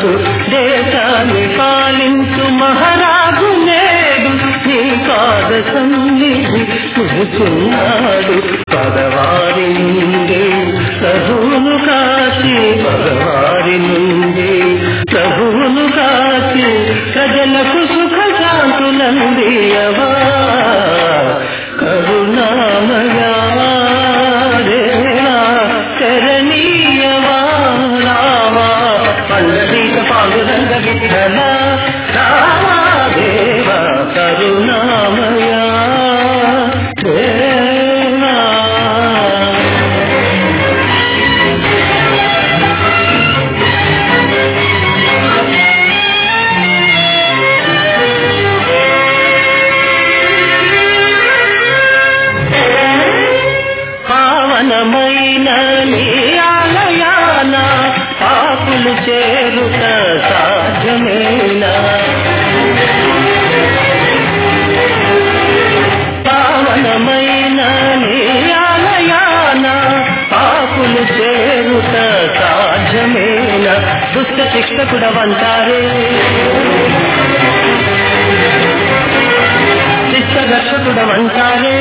నాడు దేశాన్ని పాలించు మహారాజు నేడు నీ పాద సన్నిధి కూర్చున్నాడు పదవారి నుండి ప్రభువును కాచి పదవారి నుండి ప్రభువును కాచి ప్రజలకు సుఖ శాంతులందియవా కరుణామయా దేవా కరణీయవా రావా పండరీక పాండురంగ విఠల రావా దేవా కరుణామయా దేవా పావనమైన నీ ఆలయాన పాపులు చేరుట సాధ్యమేనా పావనమైన నీ ఆలయాన పాపులు చేరుట సాధ్యమేనా దుష్ట శిక్షకుడవంటారే శిష్ట రక్షకుడవంటారే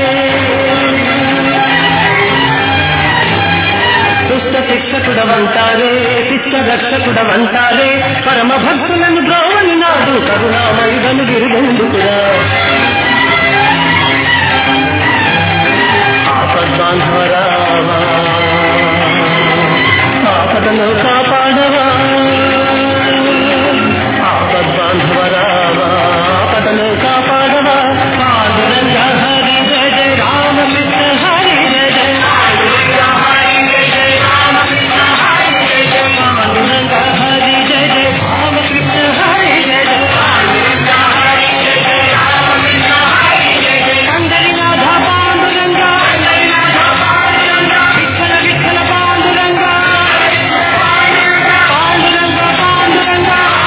దుష్ట శిక్షకుడవంటారే శిష్ట రక్షకుడవంటారే పరమ భక్తులను ద్రోవని నాడు కరుణామయుడను గిరిగెందుకురా ఆపద్బాంధవరావా ఆపదను కాపాడవా ఆపద్బాంధవరావా ఆపదను కాపాడవా పాండురంగ హరి జయ జయ రామకృష్ణ హరి జయ జయ పాండురంగ హరి జయ జయ రామకృష్ణ హరి జయ జయ పాండురంగ హరి జయ జయ రామకృష్ణ హరి జయ జయ పాండురంగ హరి జయ జయ రామకృష్ణ హరి జయ జయ అందరినాథ పాండురంగ అందరినాథ పాండురంగ విఠల విఠల పాండురంగ పాండురంగ పాండురంగ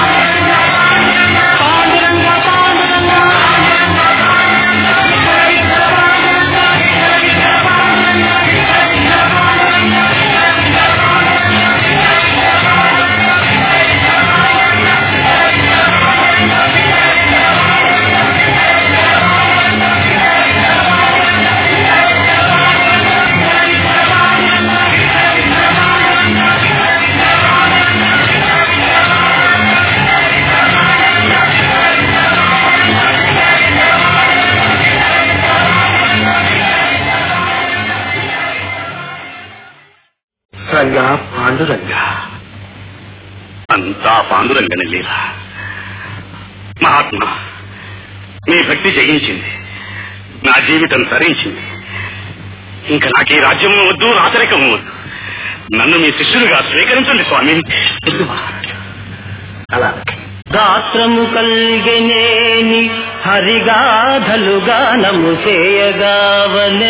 పాండురంగ పాండురంగ రంగా పాండురంగా అంతా పాండురంగని లీల మహాత్మా మీ భక్తి జయించింది నా జీవితం తరించింది ఇంకా నాకు ఈ రాజ్యం వద్దు రాచరికం వద్దు నన్ను మీ శిష్యులుగా స్వీకరించండి స్వామి అలా గాత్రము కల్గెనేని హరిగాధలుగా నము చేయగావలె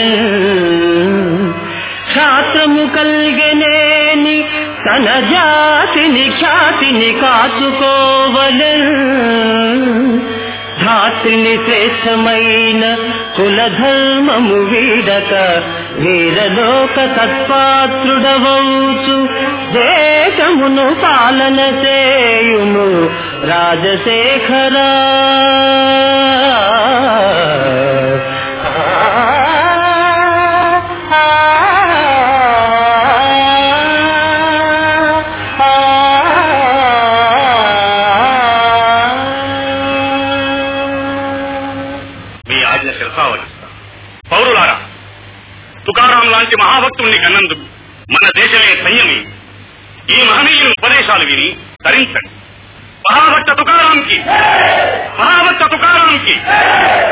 క్షాత్రము కల్గెనేని తన జాతిని ఖ్యాతిని కాచుకోవలె ధాత్రిని శ్రేష్టమైన కులధర్మము వీడక వీరలోక సత్పాత్రుడవౌచు దేశమును పాలన చేయుము రాజశేఖరా మీ ఆజ్ఞ శిరసావహిస్తా పౌరులారా తుకారాం లాంటి మహాభక్తుణ్ణి కన్నందుకు మన దేశమే సంయమి ఈ మహనీయుని ఉపదేశాలు విని తరించండి మహాభక్త తుకారాంకి మహాభక్త తుకారాంకి